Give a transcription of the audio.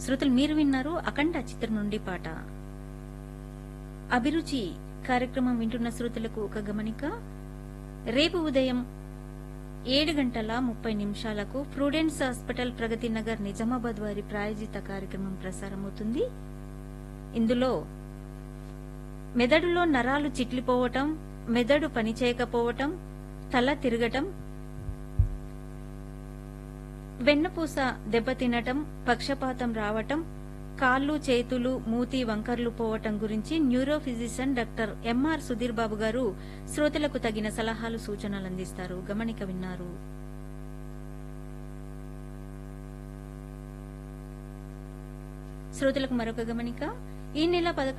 శ్రోతలు మీరు విన్నారు అఖండ చిత్రం నుండి పాట అభిరుచి కార్యక్రమం వింటున్న శ్రోతలకు ఒక గమనిక రేపు ఉదయం ఏడు గంటల ముప్పై నిమిషాలకు ప్రుడెన్స్ హాస్పిటల్ ప్రగతి నగర్ నిజామాబాద్ వారి ప్రాయోజిత కార్యక్రమం ప్రసారమవుతుంది ఇందులో మెదడులో నరాలు చిట్లిపోవటం మెదడు పనిచేయకపోవటం తల తిరగటం వెన్నపూస దెబ్బతినటం పక్షపాతం రావటం కాళ్ళు చేతులు మూతి వంకర్లు పోవటం గురించి neuro physician doctor M R Sudheer Babu garu శ్రోతలకు తగిన సలహాలు సూచనలు అందిస్తారు గమనిక విన్నారు శ్రోతలకు మరొక గమనిక ఈ నెల పదకొండు